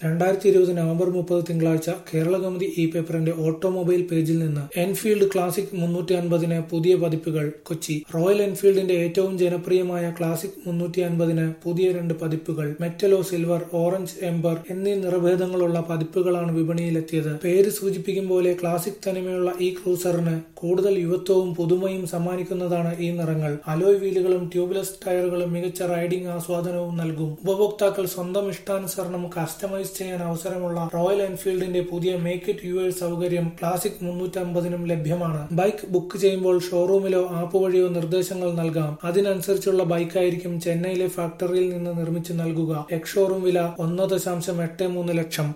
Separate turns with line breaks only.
രണ്ടായിരത്തി ഇരുപത് നവംബർ മുപ്പത് തിങ്കളാഴ്ച കേരളകൗമുദി ഇ പേപ്പറിന്റെ ഓട്ടോമൊബൈൽ പേജിൽ നിന്ന് എൻഫീൽഡ് ക്ലാസിക് മുന്നൂറ്റി അൻപതിന് പുതിയ പതിപ്പുകൾ കൊച്ചി റോയൽ എൻഫീൽഡിന്റെ ഏറ്റവും ജനപ്രിയമായ ക്ലാസിക് മുന്നൂറ്റി അൻപതിന് പുതിയ രണ്ട് പതിപ്പുകൾ മെറ്റലോ സിൽവർ ഓറഞ്ച് എംബർ എന്നീ നിറഭേദങ്ങളുള്ള പതിപ്പുകളാണ് വിപണിയിലെത്തിയത് പേര് സൂചിപ്പിക്കും പോലെ ക്ലാസിക് തനിമയുള്ള ഈ ക്രൂസറിന് കൂടുതൽ യുവത്വവും പുതുമയും സമ്മാനിക്കുന്നതാണ് ഈ നിറങ്ങൾ അലോയ് വീലുകളും ട്യൂബ്ലെസ് ടയറുകളും മികച്ച റൈഡിംഗ് ആസ്വാദനവും നൽകും ഉപഭോക്താക്കൾ സ്വന്തം ഇഷ്ടാനുസരണം കസ്റ്റമൈസ് ചെയ്യാൻ അവസരമുള്ള റോയൽ എൻഫീൽഡിന്റെ പുതിയ മേക്ക് ഇറ്റ് യുവേഴ്സ് സൗകര്യം ക്ലാസിക് മുന്നൂറ്റമ്പതിനും ലഭ്യമാണ് ബൈക്ക് ബുക്ക് ചെയ്യുമ്പോൾ ഷോറൂമിലോ ആപ്പ് വഴിയോ നിർദ്ദേശങ്ങൾ നൽകാം അതിനനുസരിച്ചുള്ള ബൈക്കായിരിക്കും ചെന്നൈയിലെ ഫാക്ടറിയിൽ നിന്ന് നിർമ്മിച്ചു നൽകുക എക്സ് ഷോറൂം വില ഒന്ന് ദശാംശം എട്ട് മൂന്ന് ലക്ഷം